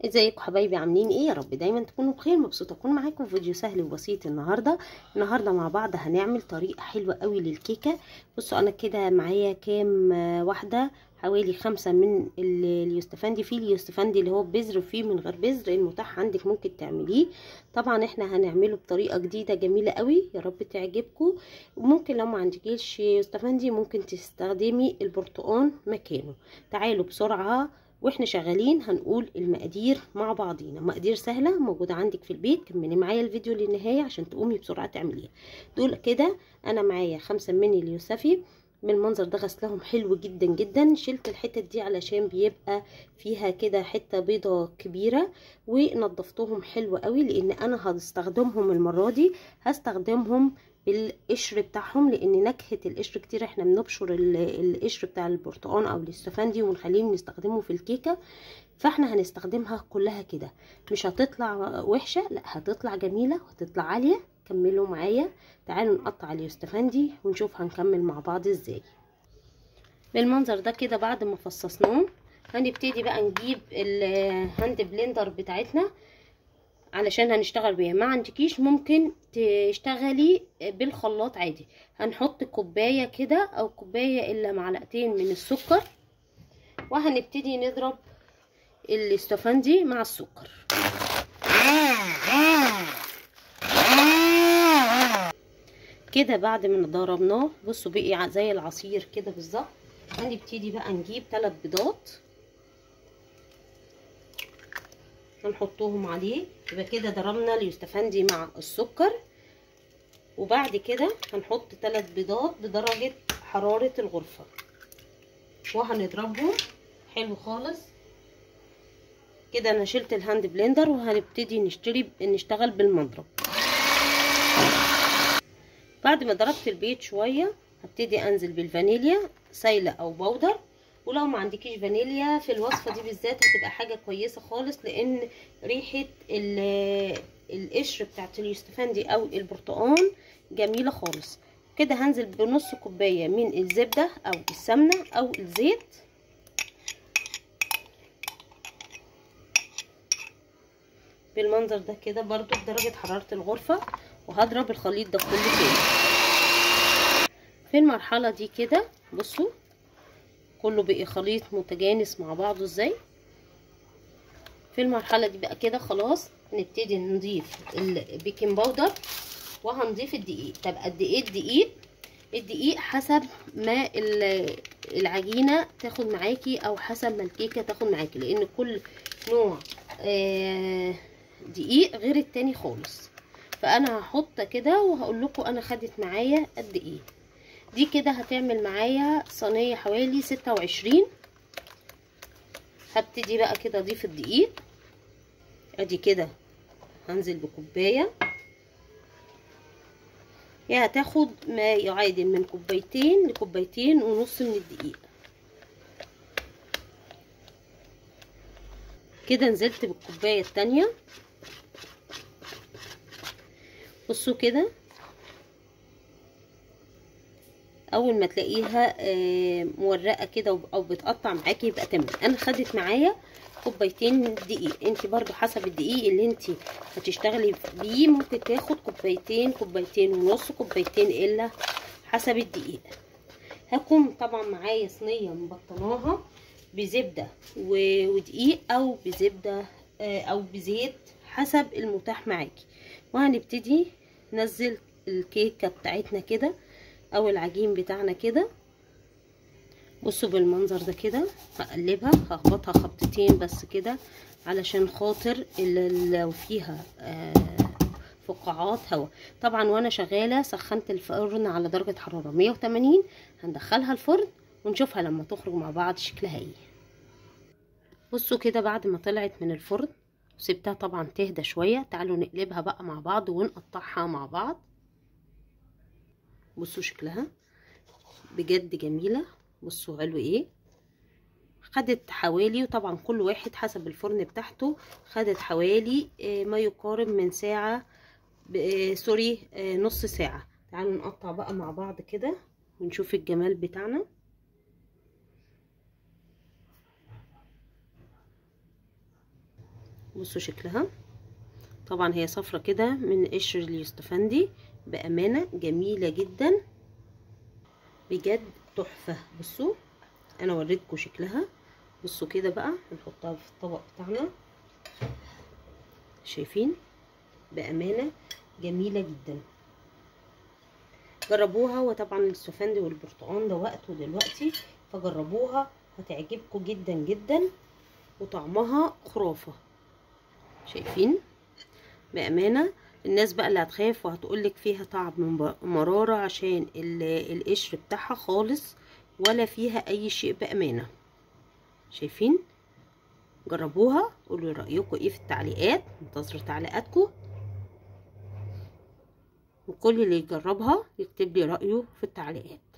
ازيكم حبايبي عاملين ايه يا رب دايما تكونوا بخير مبسوطه اكون معاكم في فيديو سهل وبسيط النهارده النهارده مع بعض هنعمل طريقه حلوه قوي للكيكه بصوا انا كده معايا كام واحده حوالي خمسة من اليوستفندي في اليوستفندي اللي هو بذر وفيه من غير بذر المتاح عندك ممكن تعمليه طبعا احنا هنعمله بطريقه جديده جميله قوي يا رب تعجبكم وممكن لو ما عندكيش يوستفندي ممكن تستخدمي البرتقال مكانه تعالوا بسرعه واحنا شغالين هنقول المقادير مع بعضينا مقادير سهله موجوده عندك في البيت كملي معايا الفيديو للنهايه عشان تقومي بسرعه تعمليها دول كده انا معايا خمسة من اليوسفي من المنظر ده غسلهم حلو جدا جدا شلت الحتت دي علشان بيبقى فيها كده حته بيضه كبيره ونضفتهم حلو قوي لان انا هستخدمهم المره دي هستخدمهم بالقشر بتاعهم لان نكهه القشر كتير احنا بنبشر القشر بتاع البرتقال او الاستفندي ونخليه نستخدمه في الكيكه فاحنا هنستخدمها كلها كده مش هتطلع وحشه لا هتطلع جميله وهتطلع عاليه كملوا معايا تعالوا نقطع اليوستفندي ونشوف هنكمل مع بعض ازاي بالمنظر ده كده بعد ما فصصناه هنبتدي بقى نجيب الهاند بلندر بتاعتنا علشان هنشتغل بيها ما عندكيش ممكن تشتغلي بالخلاط عادي هنحط كوبايه كده او كوبايه الا معلقتين من السكر وهنبتدي نضرب الاستفندي مع السكر كده بعد ما ضربناه بصوا بقي زي العصير كده بالظبط هنبتدي بقى نجيب ثلاث بيضات هنحطهم عليه يبقى كده ضربنا اليوستفندي مع السكر وبعد كده هنحط ثلاث بيضات بدرجة حرارة الغرفة وهنضربهم حلو خالص كده انا شلت الهاند بلندر وهنبتدي نشتري نشتغل بالمضرب بعد ما ضربت البيض شوية هبتدي انزل بالفانيليا سايلة او بودر ولو ما عندكيش فانيليا في الوصفه دي بالذات هتبقى حاجه كويسه خالص لان ريحه القشر بتاعت اليوستفندي او البرتقال جميله خالص كده هنزل بنص كوبايه من الزبده او السمنه او الزيت بالمنظر ده كده برضو بدرجه حراره الغرفه وهضرب الخليط ده كله تاني في المرحله دي كده بصوا كله بقي خليط متجانس مع بعضه ازاي في المرحله دي بقى كده خلاص نبتدي نضيف البيكنج باودر وهنضيف الدقيق طب قد ايه الدقيق الدقيق حسب ما العجينه تاخد معاكي او حسب ما الكيكه تاخد معاكي لان كل نوع دقيق غير التاني خالص فانا هحط كده وهقول لكم انا خدت معايا قد ايه دي كده هتعمل معايا صينيه حوالي ستة وعشرين هبتدي بقى كده اضيف الدقيق ادي كده هنزل بكوبايه هي هتاخد ما يعادل من كوبايتين لكوبايتين ونص من الدقيق كده نزلت بالكوبايه التانية بصوا كده اول ما تلاقيها مورقه كده او بتقطع معاكي يبقى تمام انا خدت معايا كوبايتين دقيق انت برضو حسب الدقيق اللي انت هتشتغلي بيه ممكن تاخد كوبايتين كوبايتين ونص كوبايتين الا حسب الدقيق هكون طبعا معايا صينيه مبطناها بزبده ودقيق او بزبده او بزيت حسب المتاح معاكي وهنبتدي ننزل الكيكه بتاعتنا كده او العجين بتاعنا كده بصوا بالمنظر ده كده هقلبها هخبطها خبطتين بس كده علشان خاطر لو فيها فقاعات هواء طبعا وانا شغاله سخنت الفرن على درجه حراره 180 هندخلها الفرن ونشوفها لما تخرج مع بعض شكلها ايه بصوا كده بعد ما طلعت من الفرن سبتها طبعا تهدى شويه تعالوا نقلبها بقى مع بعض ونقطعها مع بعض بصوا شكلها بجد جميله بصوا علو ايه خدت حوالي وطبعا كل واحد حسب الفرن بتاعته خدت حوالي ما يقارب من ساعه سوري نص ساعه تعالوا نقطع بقى مع بعض كده ونشوف الجمال بتاعنا بصوا شكلها طبعا هي صفرة كده من قشر اليوستفندي بأمانة جميلة جدا بجد تحفة بصوا انا وريتكم شكلها بصوا كده بقى نحطها في الطبق بتاعنا شايفين بأمانة جميلة جدا جربوها وطبعا السفندي والبرتقال ده وقته دلوقتي فجربوها هتعجبكم جدا جدا وطعمها خرافة شايفين بأمانة الناس بقى اللي هتخاف وهتقولك فيها طعم مرارة عشان القشر بتاعها خالص ولا فيها اي شيء بأمانة شايفين جربوها قولوا رأيكم ايه في التعليقات منتظر تعليقاتكم وكل اللي يجربها يكتب لي رأيه في التعليقات